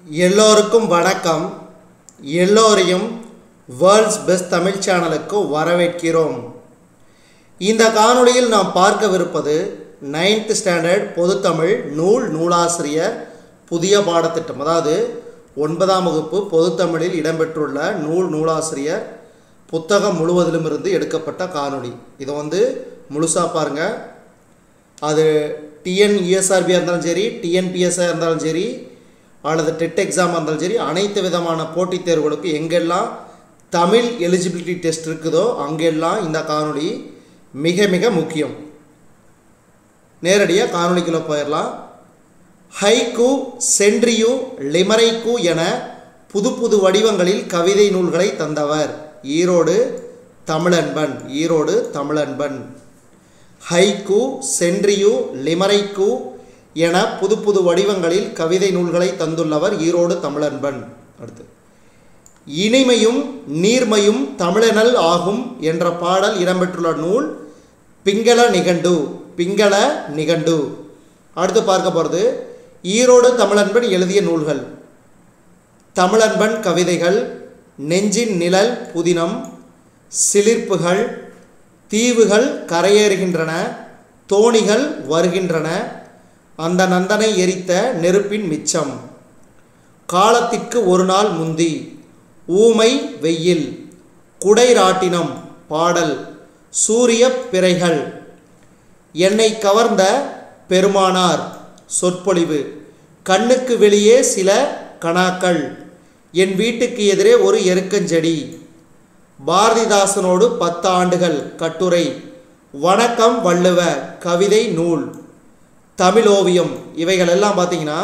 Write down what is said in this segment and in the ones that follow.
எல்லோருக்கும் வணக்கம் எல்லோரையும் வேர்ல்ட்ஸ் பெஸ்ட் தமிழ் சேனலுக்கு வரவேற்கிறோம் இந்த காணொளியில் நாம் பார்க்கவிருப்பது நைன்த் ஸ்டாண்டர்ட் பொதுத்தமிழ் நூல் நூலாசிரியர் புதிய பாடத்திட்டம் அதாவது ஒன்பதாம் வகுப்பு பொதுத்தமிழில் இடம்பெற்றுள்ள நூல் நூலாசிரியர் புத்தகம் முழுவதிலும் இருந்து எடுக்கப்பட்ட காணொளி இதை வந்து முழுசாக பாருங்கள் அது டிஎன் யூஎஸ்ஆர்பியாக இருந்தாலும் சரி டிஎன்பிஎஸ்ஸாக இருந்தாலும் சரி அல்லது டெட் எக்ஸாமாக இருந்தாலும் சரி அனைத்து விதமான போட்டித் தேர்வுகளுக்கு எங்கெல்லாம் தமிழ் எலிஜிபிலிட்டி டெஸ்ட் இருக்குதோ அங்கெல்லாம் இந்த காணொளி மிக மிக முக்கியம் நேரடியாக காணொளிக்குள்ளே போயிடலாம் ஹைக்கு சென்ட்ரியூ லிமரைக்கு என புது புது வடிவங்களில் கவிதை நூல்களை தந்தவர் ஈரோடு தமிழன்பன் ஈரோடு தமிழன்பன் ஹைக்கு சென்ட்ரியூ லிமரைக்கு என புது புது வடிவங்களில் கவிதை நூல்களை தந்துள்ளவர் ஈரோடு தமிழன்பன் அடுத்து இனிமையும் நீர்மையும் தமிழனல் ஆகும் என்ற பாடல் இடம்பெற்றுள்ள நூல் பிங்கள நிகண்டு பிங்கள நிகண்டு அடுத்து பார்க்க போகிறது ஈரோடு தமிழன்பன் எழுதிய நூல்கள் தமிழன்பன் கவிதைகள் நெஞ்சின் நிழல் புதினம் சிலிர்ப்புகள் தீவுகள் கரையேறுகின்றன தோணிகள் வருகின்றன அந்த நந்தனை எரித்த நெருப்பின் மிச்சம் காலத்திற்கு ஒரு நாள் முந்தி ஊமை வெயில் குடைராட்டினம் பாடல் சூரிய பிறைகள் என்னை கவர்ந்த பெருமானார் சொற்பொழிவு கண்ணுக்கு வெளியே சில கணாக்கள் என் வீட்டுக்கு எதிரே ஒரு எருக்கஞ்செடி பாரதிதாசனோடு பத்து ஆண்டுகள் கட்டுரை வணக்கம் வள்ளுவ கவிதை நூல் தமிழ் ஓவியம் இவைகள் எல்லாம் பார்த்தீங்கன்னா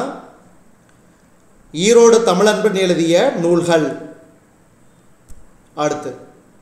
ஈரோடு தமிழன்பன் எழுதிய நூல்கள் அடுத்து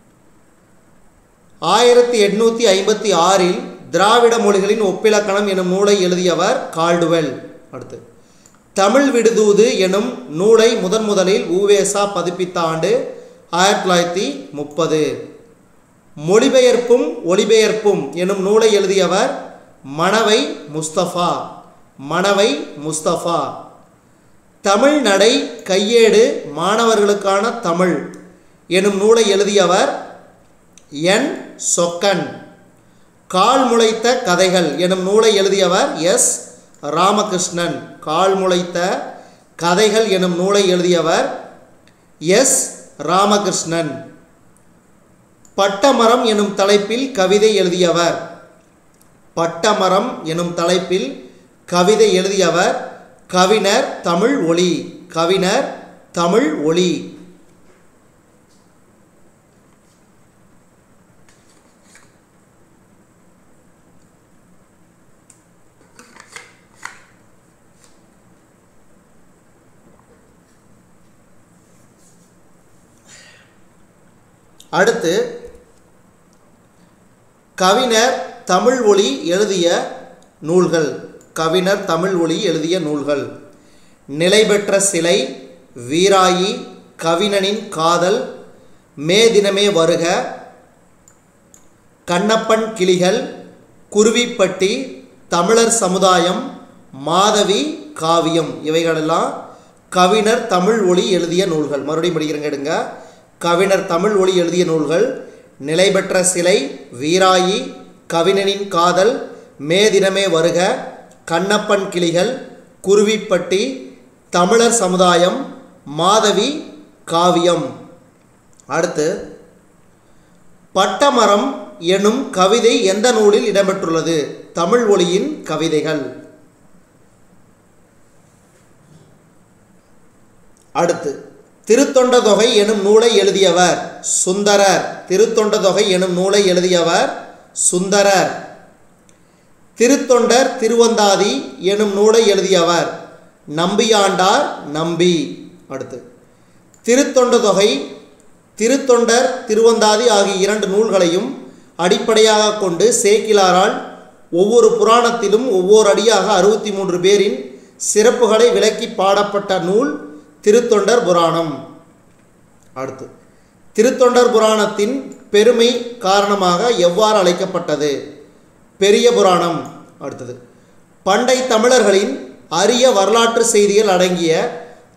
ஆயிரத்தி எட்நூற்றி ஐம்பத்தி ஆறில் திராவிட மொழிகளின் ஒப்பிலக்கணம் எனும் நூலை எழுதியவர் கால்டுவெல் அடுத்து தமிழ் விடுதூது எனும் நூலை முதன் முதலில் ஊவேசா பதிப்பித்த ஆண்டு ஆயிரத்தி தொள்ளாயிரத்தி முப்பது மொழிபெயர்ப்பும் ஒளிபெயர்ப்பும் எனும் நூலை எழுதியவர் மணவை முஸ்தபா மணவை முஸ்தபா தமிழ் நடை கையேடு மாணவர்களுக்கான தமிழ் எனும் நூலை எழுதியவர் என் சொக்கன் கால் முளைத்த கதைகள் எனும் நூலை எழுதியவர் எஸ் ராமகிருஷ்ணன் கால் முளைத்த கதைகள் எனும் நூலை எழுதியவர் எஸ் ராமகிருஷ்ணன் பட்டமரம் எனும் தலைப்பில் கவிதை எழுதியவர் பட்டமரம் எனும் தலைப்பில் கவிதை எழுதியவர் கவிஞர் தமிழ் ஒளி கவிஞர் தமிழ் ஒளி அடுத்து கவிஞர் தமிழ் ஒளி எழுதிய நூல்கள் கவிஞர் தமிழ் ஒளி எழுதிய நூல்கள் நிலை பெற்ற சிலை வீராயி கவிஞனின் காதல் மே தினமே வருக கண்ணப்பன் கிளிகள் குருவிப்பட்டி தமிழர் சமுதாயம் மாதவி காவியம் இவைகளெல்லாம் கவிஞர் தமிழ் ஒளி எழுதிய நூல்கள் மறுபடியும் படிக்கிறங்க எடுங்க கவிஞர் தமிழ் ஒளி எழுதிய நூல்கள் நிலை பெற்ற சிலை வீராயி கவிஞனின் காதல் மே தினமே வருக கண்ணப்பன் கிளிகள் குருவிப்பட்டி தமிழர் சமுதாயம் மாதவி காவியம் அடுத்து பட்டமரம் எனும் கவிதை எந்த நூலில் இடம்பெற்றுள்ளது தமிழ் ஒளியின் கவிதைகள் அடுத்து திருத்தொண்ட தொகை எனும் நூலை எழுதியவர் சுந்தரர் திருத்தொண்ட தொகை எனும் நூலை எழுதியவர் சுந்தரர் திருத்தொண்டர் திருவந்தாதி எனும் நூலை எழுதியவர் நம்பியாண்டார் நம்பி அடுத்து திருத்தொண்ட தொகை திருத்தொண்டர் திருவந்தாதி ஆகிய இரண்டு நூல்களையும் அடிப்படையாக கொண்டு சேக்கிலாரால் ஒவ்வொரு புராணத்திலும் ஒவ்வொரு அடியாக அறுபத்தி மூன்று பேரின் சிறப்புகளை விளக்கி பாடப்பட்ட நூல் திருத்தொண்டர் புராணம் அடுத்து திருத்தொண்டர் புராணத்தின் பெருமை காரணமாக எவ்வாறு அழைக்கப்பட்டது பெரிய புராணம் அடுத்தது பண்டை தமிழர்களின் அரிய வரலாற்று செய்திகள் அடங்கிய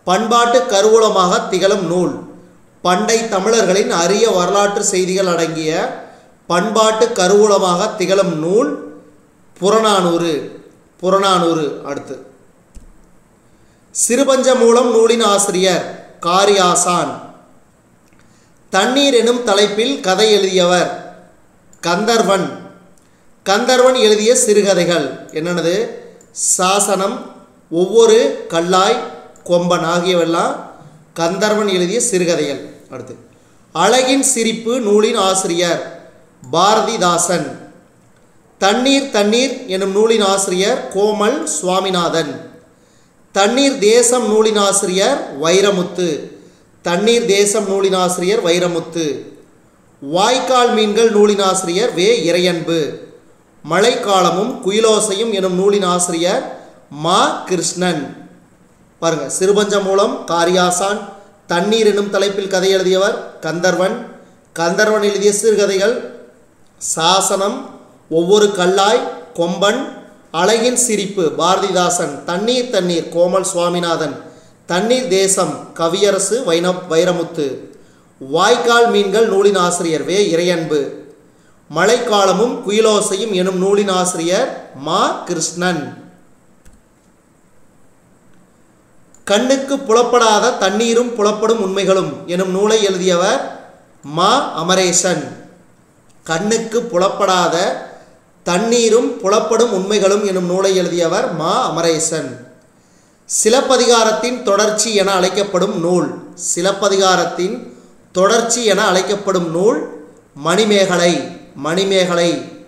பண்பாட்டு கருவூலமாக திகழும் நூல் பண்டை தமிழர்களின் அரிய வரலாற்று செய்திகள் அடங்கிய பண்பாட்டு கருவூலமாக திகழும் நூல் புறநானூறு புறநானூறு அடுத்து சிறுபஞ்ச மூலம் நூலின் ஆசிரியர் காரியாசான் தண்ணீர் எனும் தலைப்பில் கதை எழுதியவர் கந்தர்வன் கந்தர்வன் எழுதிய சிறுகதைகள் என்னென்னது சாசனம் ஒவ்வொரு கல்லாய் கொம்பன் ஆகியவெல்லாம் கந்தர்வன் எழுதிய சிறுகதைகள் அடுத்து அழகின் சிரிப்பு நூலின் ஆசிரியர் பாரதிதாசன் தண்ணீர் தண்ணீர் எனும் நூலின் ஆசிரியர் கோமல் சுவாமிநாதன் தண்ணீர் தேசம் நூலின் ஆசிரியர் வைரமுத்து தண்ணீர் தேசம் நூலின் ஆசிரியர் வைரமுத்து வாய்க்கால் மீன்கள் நூலின் ஆசிரியர் வே இறையன்பு மழைக்காலமும் குயிலோசையும் எனும் நூலின் ஆசிரியர் மா கிருஷ்ணன் பாருங்க சிறுபஞ்சம் மூலம் காரியாசான் தண்ணீர் எனும் தலைப்பில் கதை எழுதியவர் கந்தர்வன் கந்தர்வன் எழுதிய சிறுகதைகள் சாசனம் ஒவ்வொரு கல்லாய் கொம்பன் அழகின் சிரிப்பு பாரதிதாசன் தண்ணீர் தண்ணீர் கோமல் சுவாமிநாதன் தண்ணீர் தேசம் கவியரசு வைன வைரமுத்து வாய்க்கால் மீன்கள் நூலின் ஆசிரியர் வே இறையன்பு மழைக்காலமும் குயிலோசையும் எனும் நூலின் ஆசிரியர் மா கிருஷ்ணன் கண்ணுக்கு புலப்படாத தண்ணீரும் புலப்படும் உண்மைகளும் எனும் நூலை எழுதியவர் மா அமரேசன் கண்ணுக்கு புலப்படாத தண்ணீரும் புலப்படும் உண்மைகளும் எனும் நூலை எழுதியவர் மா அமரேசன் சிலப்பதிகாரத்தின் தொடர்ச்சி என அழைக்கப்படும் நூல் சிலப்பதிகாரத்தின் தொடர்ச்சி என அழைக்கப்படும் நூல் மணிமேகலை மணிமேகலை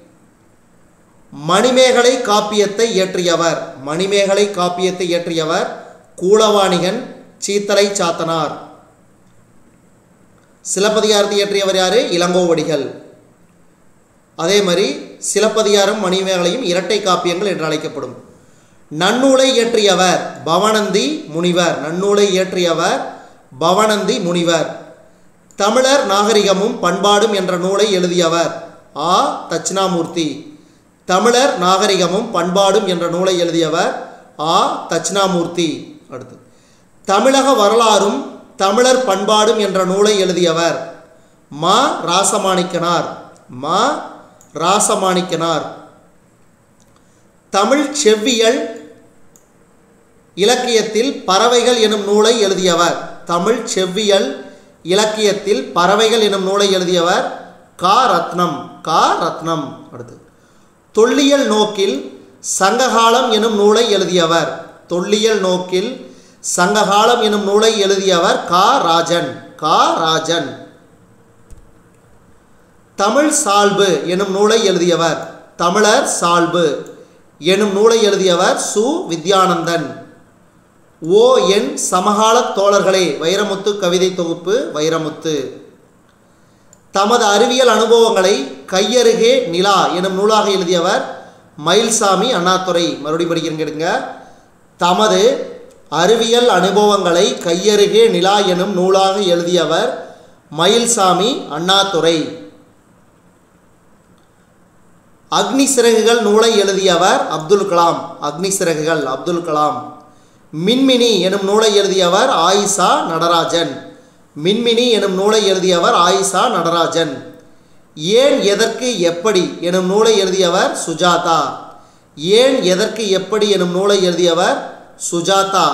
மணிமேகலை காப்பியத்தை இயற்றியவர் மணிமேகலை காப்பியத்தை இயற்றியவர் கூலவாணிகன் சீத்தலை சாத்தனார் சிலப்பதிகாரத்தை இயற்றியவர் யாரு இளங்கோவடிகள் அதே மாதிரி சிலப்பதிகாரம் மணிமேகலையும் இரட்டை காப்பியங்கள் என்று அழைக்கப்படும் நன்னூலை இயற்றியவர் பவனந்தி முனிவர் நன்னூலை இயற்றியவர் பவனந்தி முனிவர் தமிழர் நாகரிகமும் பண்பாடும் என்ற நூலை எழுதியவர் ஆ தட்சிணாமூர்த்தி தமிழர் நாகரிகமும் பண்பாடும் என்ற நூலை எழுதியவர் ஆ தட்சிணாமூர்த்தி அடுத்து தமிழக வரலாறும் தமிழர் பண்பாடும் என்ற நூலை எழுதியவர் மா ராசமாணிக்கனார் மா ராசமாணிக்கனார் தமிழ் செவ்வியல் இலக்கியத்தில் பறவைகள் எனும் நூலை எழுதியவர் தமிழ் செவ்வியல் இலக்கியத்தில் பறவைகள் எனும் நூலை எழுதியவர் கா ரத்னம் கா ரத்னம் அடுத்து தொல்லியல் நோக்கில் சங்ககாலம் எனும் நூலை எழுதியவர் தொல்லியல் நோக்கில் சங்ககாலம் எனும் நூலை எழுதியவர் கா ராஜன் கா ராஜன் தமிழ் சால்பு எனும் நூலை எழுதியவர் தமிழர் சால்பு எனும் நூலை எழுதியவர் சு வித்யானந்தன் ஓ என் சமகால தோழர்களே வைரமுத்து கவிதை தொகுப்பு வைரமுத்து தமது அறிவியல் அனுபவங்களை கையருகே நிலா எனும் நூலாக எழுதியவர் மயில்சாமி அண்ணாதுரை மறுபடியும் படிக்கிறீங்க தமது அறிவியல் அனுபவங்களை கையருகே நிலா எனும் நூலாக எழுதியவர் மயில்சாமி அண்ணாதுரை அக்னி சிறகுகள் நூலை எழுதியவர் அப்துல் கலாம் அக்னி சிறகுகள் அப்துல் கலாம் மின்மினி எனும் நூலை எழுதியவர் ஆயிஷா நடராஜன் மின்மினி எனும் நூலை எழுதியவர் ஆயிஷா நடராஜன் ஏன் எதற்கு எப்படி எனும் நூலை எழுதியவர் சுஜாதா ஏன் எதற்கு எப்படி எனும் நூலை எழுதியவர் சுஜாதா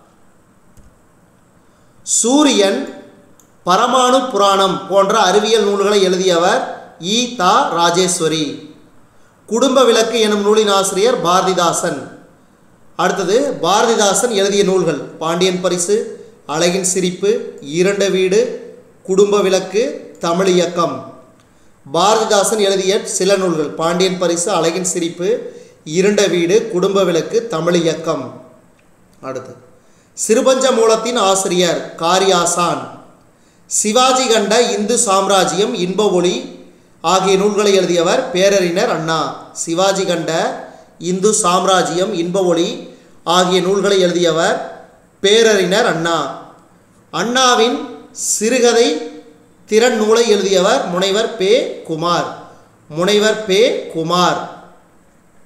சூரியன் பரமாணு புராணம் போன்ற அறிவியல் நூல்களை எழுதியவர் ஈ தா ராஜேஸ்வரி குடும்ப விளக்கு எனும் நூலின் ஆசிரியர் பாரதிதாசன் அடுத்தது பாரதிதாசன் எழுதிய நூல்கள் பாண்டியன் பரிசு அழகின் சிரிப்பு இரண்ட வீடு குடும்ப விளக்கு தமிழ் இயக்கம் பாரதிதாசன் எழுதிய சில நூல்கள் பாண்டியன் பரிசு அழகின் சிரிப்பு இருண்ட வீடு குடும்ப விளக்கு தமிழ் இயக்கம் அடுத்து சிறுபஞ்ச மூலத்தின் ஆசிரியர் காரியாசான் சிவாஜி கண்ட இந்து சாம்ராஜ்யம் இன்ப ஒளி ஆகிய நூல்களை எழுதியவர் பேரறிஞர் அண்ணா சிவாஜி கண்ட இந்து சாம்ராஜ்யம் இன்ப ஒளி ஆகிய நூல்களை எழுதியவர் பேரறிஞர் அண்ணா அண்ணாவின் சிறுகதை திறன் நூலை எழுதியவர் முனைவர் பே குமார் முனைவர் பே குமார்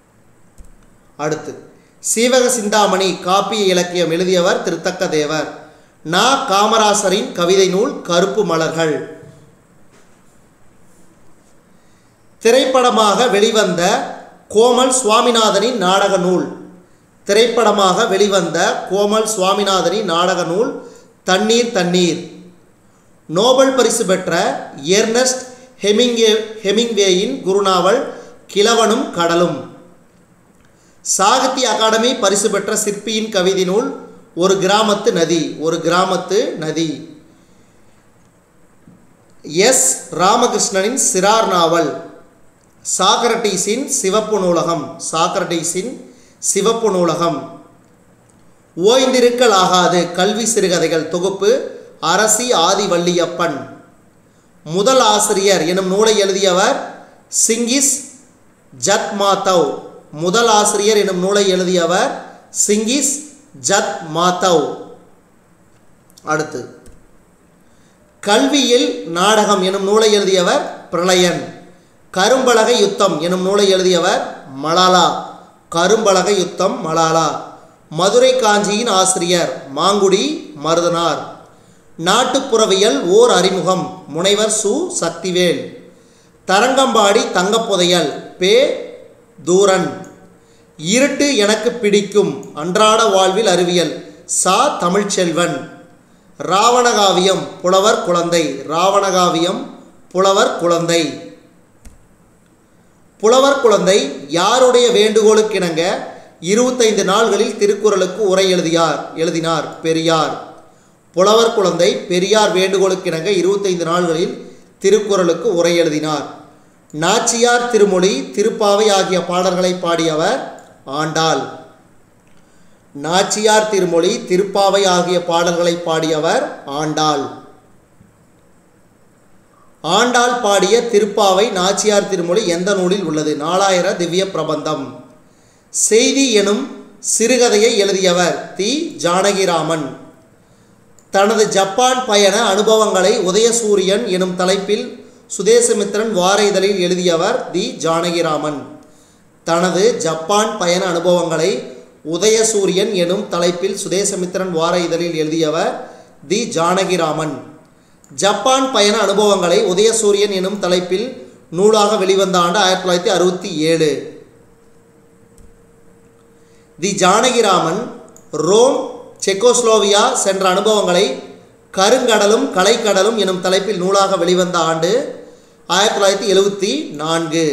அடுத்து சீவக சிந்தாமணி காப்பிய இலக்கியம் எழுதியவர் திருத்தக்க தேவர் நா காமராசரின் கவிதை நூல் கருப்பு மலர்கள் திரைப்படமாக வெளிவந்த கோமல் சுவாமிநாதனின் நாடக நூல் திரைப்படமாக வெளிவந்த கோமல் சுவாமிநாதனின் நாடக நூல் தண்ணீர் தண்ணீர் நோபல் பரிசு பெற்ற எர்னஸ்ட் ஹெமிங்கே ஹெமிங்வேயின் குருநாவல் கிழவனும் கடலும் சாகித்ய அகாடமி பரிசு பெற்ற சிற்பியின் கவிதை நூல் ஒரு கிராமத்து நதி ஒரு கிராமத்து நதி எஸ் ராமகிருஷ்ணனின் சிறார் நாவல் சாக்ரட்டீஸின் சிவப்பு நூலகம் சாக்ரட்டீஸின் சிவப்பு நூலகம் ஓய்ந்திருக்கல் ஆகாது கல்வி சிறுகதைகள் தொகுப்பு அரசி ஆதிவள்ளியப்பன் முதல் ஆசிரியர் எனும் நூலை எழுதியவர் சிங்கிஸ் ஜத் மாத்தவ் முதல் ஆசிரியர் எனும் நூலை எழுதியவர் சிங்கிஸ் ஜத் மாத்தவ் அடுத்து கல்வியில் நாடகம் எனும் நூலை எழுதியவர் பிரளயன் கரும்பலகை யுத்தம் எனும் நூலை எழுதியவர் மலாலா கரும்பலகை யுத்தம் மலாலா மதுரை காஞ்சியின் ஆசிரியர் மாங்குடி மருதனார் நாட்டுப்புறவியல் ஓர் அறிமுகம் முனைவர் சு சக்திவேல் தரங்கம்பாடி தங்கப்புதையல் பே தூரன் இருட்டு எனக்கு பிடிக்கும் அன்றாட வாழ்வில் அறிவியல் சா தமிழ்ச்செல்வன் ராவணகாவியம் புலவர் குழந்தை ராவணகாவியம் புலவர் குழந்தை புலவர் குழந்தை யாருடைய வேண்டுகோளுக்கிணங்க இருபத்தைந்து நாள்களில் திருக்குறளுக்கு உரை எழுதியார் எழுதினார் பெரியார் புலவர் குழந்தை பெரியார் வேண்டுகோளுக்கிணங்க இருபத்தைந்து நாள்களில் திருக்குறளுக்கு உரை எழுதினார் நாச்சியார் திருமொழி திருப்பாவை ஆகிய பாடல்களை பாடியவர் ஆண்டாள் நாச்சியார் திருமொழி திருப்பாவை ஆகிய பாடல்களை பாடியவர் ஆண்டாள் ஆண்டாள் பாடிய திருப்பாவை நாச்சியார் திருமொழி எந்த நூலில் உள்ளது நாலாயிர திவ்ய பிரபந்தம் செய்தி எனும் சிறுகதையை எழுதியவர் தி ஜானகிராமன் தனது ஜப்பான் பயண அனுபவங்களை உதயசூரியன் எனும் தலைப்பில் சுதேசமித்திரன் வார இதழில் எழுதியவர் தி ஜானகிராமன் தனது ஜப்பான் பயண அனுபவங்களை உதயசூரியன் எனும் தலைப்பில் சுதேசமித்திரன் வார இதழில் எழுதியவர் தி ஜானகிராமன் ஜப்பான் பயண அனுபவங்களை உதயசூரியன் எனும் தலைப்பில் நூலாக வெளிவந்த ஆண்டு ஆயிரத்தி தொள்ளாயிரத்தி அறுபத்தி ஏழு தி ஜானகிராமன் ரோம் செக்கோஸ்லோவியா சென்ற அனுபவங்களை கருங்கடலும் கலைக்கடலும் எனும் தலைப்பில் நூலாக வெளிவந்த ஆண்டு ஆயிரத்தி தொள்ளாயிரத்தி எழுவத்தி நான்கு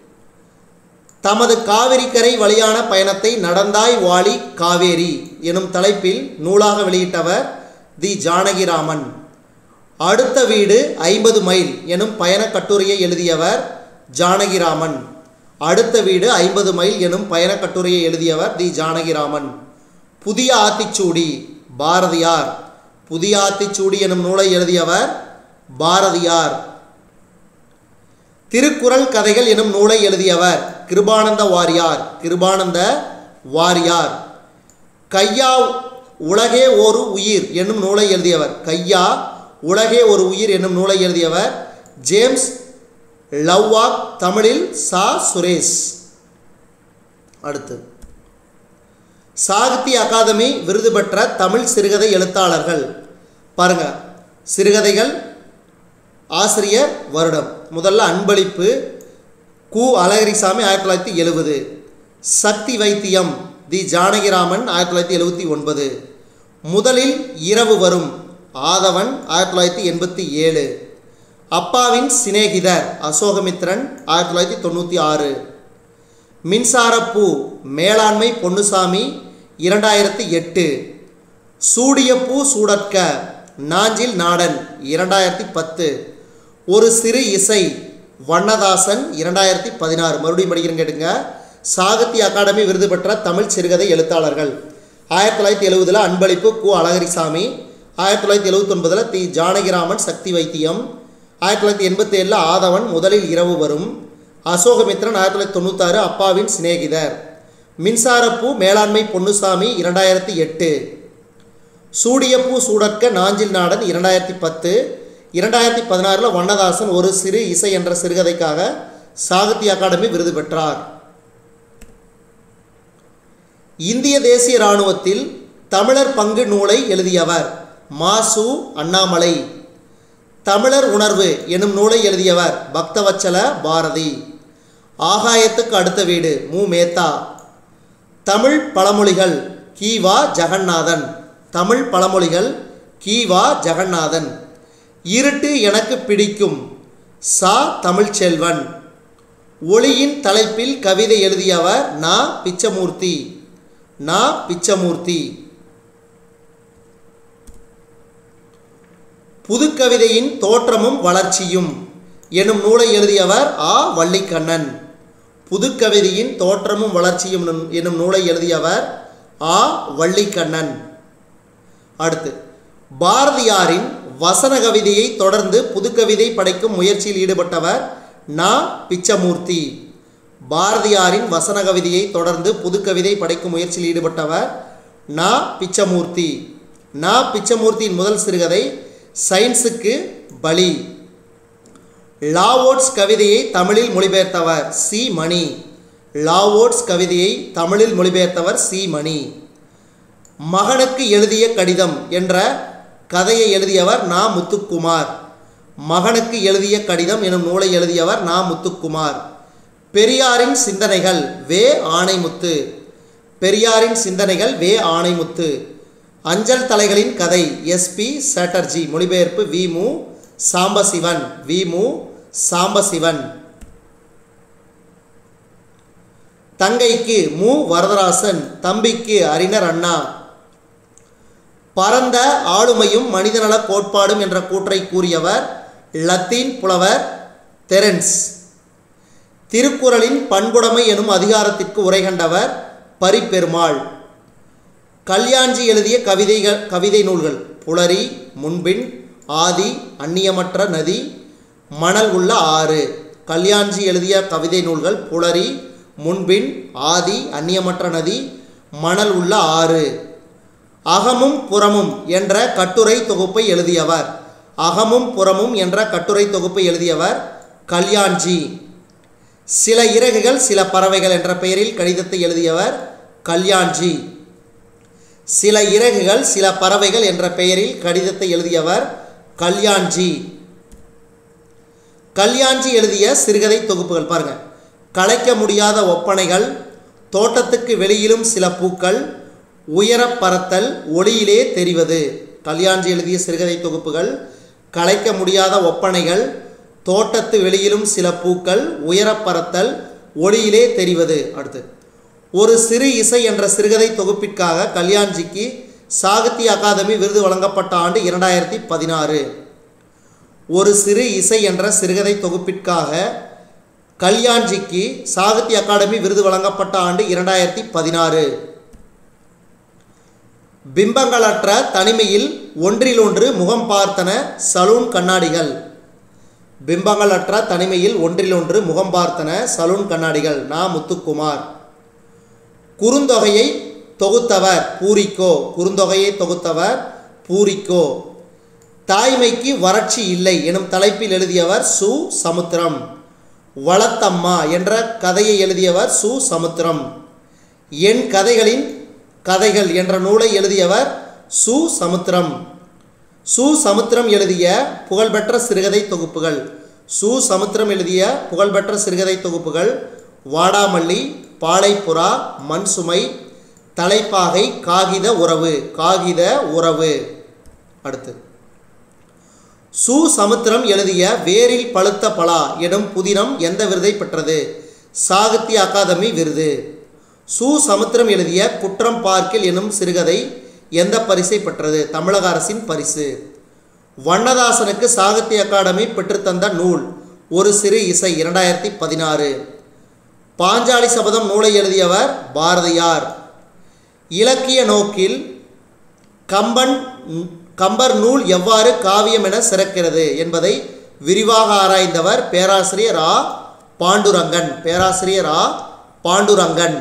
தமது காவிரிக்கரை வழியான பயணத்தை நடந்தாய் வாலி காவேரி எனும் தலைப்பில் நூலாக வெளியிட்டவர் தி ஜானகிராமன் அடுத்த வீடு ஐம்பது மைல் எனும் பயணக் கட்டுரையை எழுதியவர் ஜானகிராமன் அடுத்த வீடு ஐம்பது மைல் எனும் பயணக் கட்டுரையை எழுதியவர் தி ஜானகிராமன் புதிய ஆத்திச்சூடி பாரதியார் புதிய ஆத்திச்சூடி எனும் நூலை எழுதியவர் பாரதியார் திருக்குறள் கதைகள் எனும் நூலை எழுதியவர் கிருபானந்த வாரியார் கிருபானந்த வாரியார் கையா உலகே ஒரு உயிர் என்னும் நூலை எழுதியவர் கையா உலகே ஒரு உயிர் என்னும் நூலை எழுதியவர் ஜேம்ஸ் லவ்வாக் தமிழில் சா சுரேஷ் அடுத்து சாகித்ய அகாதமி விருது பெற்ற தமிழ் சிறுகதை எழுத்தாளர்கள் பாருங்க சிறுகதைகள் ஆசிரியர் வருடம் முதல்ல அன்பளிப்பு கு அழகிரிசாமி ஆயிரத்தி தொள்ளாயிரத்தி எழுபது சக்தி வைத்தியம் தி ஜானகிராமன் ஆயிரத்தி தொள்ளாயிரத்தி எழுபத்தி ஒன்பது முதலில் இரவு வரும் ஆதவன் ஆயிரத்தி தொள்ளாயிரத்தி எண்பத்தி ஏழு அப்பாவின் சிநேகிதர் அசோகமித்ரன் ஆயிரத்தி தொள்ளாயிரத்தி தொண்ணூற்றி ஆறு மின்சாரப்பூ மேலாண்மை பொன்னுசாமி இரண்டாயிரத்தி எட்டு சூடிய பூ சூடற்க நாஞ்சில் நாடன் இரண்டாயிரத்தி பத்து ஒரு சிறு இசை வண்ணதாசன் இரண்டாயிரத்தி பதினாறு மறுபடியும் படிக்கிறேன் கேட்டுங்க சாகித்ய அகாடமி விருது பெற்ற தமிழ் சிறுகதை எழுத்தாளர்கள் ஆயிரத்தி தொள்ளாயிரத்தி எழுபதில் அன்பளிப்பு கு அழகரிசாமி ஆயிரத்தி தொள்ளாயிரத்தி எழுபத்தொன்பதில் தி ஜானகிராமன் சக்தி வைத்தியம் ஆயிரத்தி தொள்ளாயிரத்தி எண்பத்தி ஏழில் ஆதவன் முதலில் இரவு வரும் அசோகமித்ரன் ஆயிரத்தி தொள்ளாயிரத்தி தொண்ணூத்தாறு அப்பாவின் சிநேகிதர் மின்சாரப்பூ மேலாண்மை பொன்னுசாமி இரண்டாயிரத்தி எட்டு சூடியப்பூ சூடற்க நாஞ்சில் நாடன் இரண்டாயிரத்தி பத்து இரண்டாயிரத்தி பதினாறில் வண்ணதாசன் ஒரு சிறு இசை என்ற சிறுகதைக்காக சாகித்ய அகாடமி விருது பெற்றார் இந்திய தேசிய இராணுவத்தில் தமிழர் பங்கு நூலை எழுதியவர் மாசு அண்ணாமலை தமிழர் உணர்வு எனும் நூலை எழுதியவர் பக்தவச்சல பாரதி ஆகாயத்துக்கு அடுத்த வீடு மு மேத்தா தமிழ் பழமொழிகள் கீவா ஜெகநாதன் தமிழ் பழமொழிகள் கீவா ஜெகநாதன் இருட்டு எனக்கு பிடிக்கும் சா தமிழ்ச்செல்வன் ஒளியின் தலைப்பில் கவிதை எழுதியவர் நா பிச்சமூர்த்தி நா பிச்சமூர்த்தி புதுக்கவிதையின் தோற்றமும் வளர்ச்சியும் எனும் நூலை எழுதியவர் ஆ வள்ளிக்கண்ணன் புதுக்கவிதையின் தோற்றமும் வளர்ச்சியும் எனும்- எனும் நூலை எழுதியவர் ஆ வள்ளிக்கண்ணன் அடுத்து பாரதியாரின் வசன கவிதையை தொடர்ந்து புதுக்கவிதை படைக்கும் முயற்சியில் ஈடுபட்டவர் நா பிச்சமூர்த்தி பாரதியாரின் வசன கவிதையை தொடர்ந்து புதுக்கவிதை படைக்கும் முயற்சியில் ஈடுபட்டவர் நா பிச்சமூர்த்தி நா பிச்சமூர்த்தியின் முதல் சிறுகதை சயின்ஸுக்கு பலி லாவோட்ஸ் கவிதையை தமிழில் மொழிபெயர்த்தவர் சி மணி லாவோட்ஸ் கவிதையை தமிழில் மொழிபெயர்த்தவர் சி மணி மகனுக்கு எழுதிய கடிதம் என்ற கதையை எழுதியவர் நா முத்துக்குமார் மகனுக்கு எழுதிய கடிதம் எனும் நூலை எழுதியவர் நா முத்துக்குமார் பெரியாரின் சிந்தனைகள் வே ஆணைமுத்து பெரியாரின் சிந்தனைகள் வே ஆணைமுத்து அஞ்சல் தலைகளின் கதை எஸ்பி சாட்டர்ஜி மொழிபெயர்ப்பு வி மு சாம்பசிவன் வி மு சாம்பசிவன் தங்கைக்கு மு வரதராசன் தம்பிக்கு அறிஞர் அண்ணா பரந்த ஆளுமையும் மனிதநல கோட்பாடும் என்ற கூற்றை கூறியவர் லத்தீன் புலவர் தெரன்ஸ் திருக்குறளின் பண்புடைமை எனும் அதிகாரத்திற்கு உரை கண்டவர் பரிப்பெருமாள் கல்யாண்ஜி எழுதிய கவிதைகள் கவிதை நூல்கள் புலரி முன்பின் ஆதி அந்நியமற்ற நதி மணல் உள்ள ஆறு கல்யாண்ஜி எழுதிய கவிதை நூல்கள் புலரி முன்பின் ஆதி அந்நியமற்ற நதி மணல் உள்ள ஆறு அகமும் புறமும் என்ற கட்டுரை தொகுப்பை எழுதியவர் அகமும் புறமும் என்ற கட்டுரை தொகுப்பை எழுதியவர் கல்யாண்ஜி சில இறகுகள் சில பறவைகள் என்ற பெயரில் கடிதத்தை எழுதியவர் கல்யாண்ஜி சில இறகுகள் சில பறவைகள் என்ற பெயரில் கடிதத்தை எழுதியவர் கல்யாண்ஜி கல்யாண்ஜி எழுதிய சிறுகதை தொகுப்புகள் பாருங்க கலைக்க முடியாத ஒப்பனைகள் தோட்டத்துக்கு வெளியிலும் சில பூக்கள் உயரப் பறத்தல் ஒளியிலே தெரிவது கல்யாண்ஜி எழுதிய சிறுகதை தொகுப்புகள் கலைக்க முடியாத ஒப்பனைகள் தோட்டத்து வெளியிலும் சில பூக்கள் உயரப் பறத்தல் ஒளியிலே தெரிவது அடுத்து ஒரு சிறு இசை என்ற சிறுகதை தொகுப்பிற்காக கல்யாண்ஜிக்கு சாகித்ய அகாதமி விருது வழங்கப்பட்ட ஆண்டு இரண்டாயிரத்தி பதினாறு ஒரு சிறு இசை என்ற சிறுகதை தொகுப்பிற்காக கல்யாண்ஜிக்கு சாகித்ய அகாடமி விருது வழங்கப்பட்ட ஆண்டு இரண்டாயிரத்தி பதினாறு பிம்பங்களற்ற தனிமையில் ஒன்றிலொன்று முகம் பார்த்தன சலூன் கண்ணாடிகள் பிம்பங்களற்ற தனிமையில் ஒன்றிலொன்று முகம் பார்த்தன சலூன் கண்ணாடிகள் நா முத்துக்குமார் குறுந்தொகையை தொகுத்தவர் பூரிக்கோ குறுந்தொகையை தொகுத்தவர் பூரிக்கோ தாய்மைக்கு வறட்சி இல்லை எனும் தலைப்பில் எழுதியவர் சு சமுத்திரம் வளத்தம்மா என்ற கதையை எழுதியவர் சு சமுத்திரம் என் கதைகளின் கதைகள் என்ற நூலை எழுதியவர் சு சமுத்திரம் சு சமுத்திரம் எழுதிய புகழ்பெற்ற சிறுகதை தொகுப்புகள் சு சமுத்திரம் எழுதிய புகழ்பெற்ற சிறுகதை தொகுப்புகள் வாடாமல்லி பாலைப்புறா மண்சுமை தலைப்பாகை காகித உறவு காகித உறவு அடுத்து சு சமுத்திரம் எழுதிய வேரில் பழுத்த பலா எனும் புதினம் எந்த விருதை பெற்றது சாகித்ய அகாதமி விருது சு சமுத்திரம் எழுதிய குற்றம் பார்க்கில் எனும் சிறுகதை எந்த பரிசை பெற்றது தமிழக அரசின் பரிசு வண்ணதாசனுக்கு சாகித்ய அகாடமி பெற்றுத்தந்த நூல் ஒரு சிறு இசை இரண்டாயிரத்தி பதினாறு பாஞ்சாலி சபதம் நூலை எழுதியவர் பாரதியார் இலக்கிய நோக்கில் கம்பன் கம்பர் நூல் எவ்வாறு காவியம் என சிறக்கிறது என்பதை விரிவாக ஆராய்ந்தவர் பேராசிரியர் ஆ பாண்டுரங்கன் பேராசிரியர் ஆ பாண்டுரங்கன்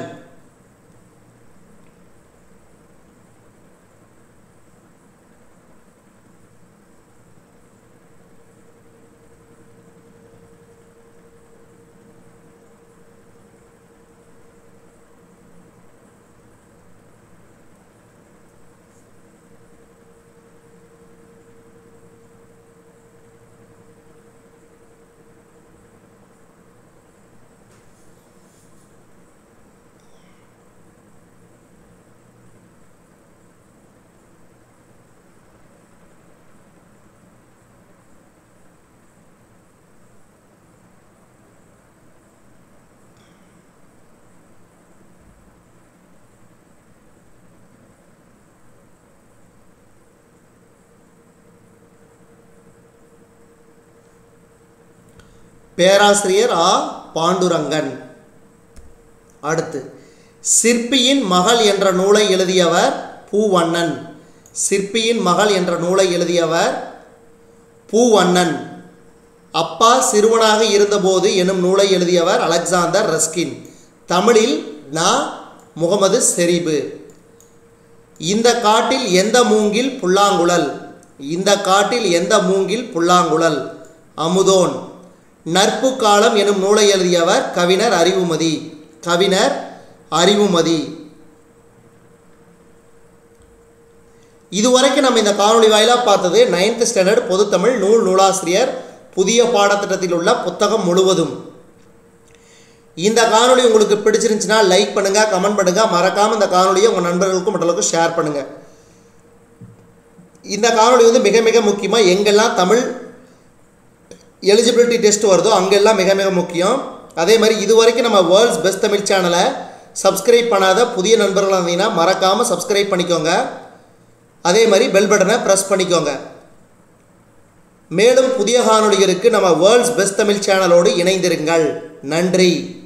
பேராசிரியர் ஆ பாண்டுரங்கன் அடுத்து சிற்பியின் மகள் என்ற நூலை எழுதியவர் பூவண்ணன் சிற்பியின் மகள் என்ற நூலை எழுதியவர் பூவண்ணன் அப்பா சிறுவனாக இருந்தபோது எனும் நூலை எழுதியவர் அலெக்சாந்தர் ரஸ்கின் தமிழில் நா முகமது செரிபு இந்த காட்டில் எந்த மூங்கில் புல்லாங்குழல் இந்த காட்டில் எந்த மூங்கில் புல்லாங்குழல் அமுதோன் நட்பு காலம் எனும் நூலை எழுதியவர் கவிஞர் அறிவுமதி கவிஞர் அறிவுமதி இதுவரைக்கும் நம்ம இந்த காணொளி வாயிலாக பார்த்தது நைன்த் ஸ்டாண்டர்ட் பொதுத்தமிழ் நூல் நூலாசிரியர் புதிய பாடத்திட்டத்தில் உள்ள புத்தகம் முழுவதும் இந்த காணொளி உங்களுக்கு பிடிச்சிருந்துச்சுன்னா லைக் பண்ணுங்கள் கமெண்ட் பண்ணுங்கள் மறக்காமல் இந்த காணொலியை உங்கள் நண்பர்களுக்கும் மற்றவர்களுக்கும் ஷேர் பண்ணுங்கள் இந்த காணொளி வந்து மிக மிக முக்கியமாக எங்கெல்லாம் தமிழ் எலிஜிபிலிட்டி டெஸ்ட் வருதோ அங்கெல்லாம் மிக மிக முக்கியம் அதே மாதிரி இது வரைக்கும் நம்ம வேர்ல்ட்ஸ் பெஸ்ட் தமிழ் சேனலை சப்ஸ்கிரைப் பண்ணாத புதிய நண்பர்களாக இருந்தீங்கன்னா மறக்காமல் சப்ஸ்கிரைப் பண்ணிக்கோங்க அதே மாதிரி பெல் பட்டனை ப்ரெஸ் பண்ணிக்கோங்க மேலும் புதிய காணொளிகளுக்கு நம்ம வேர்ல்ட்ஸ் பெஸ்ட் தமிழ் சேனலோடு இணைந்திருங்கள் நன்றி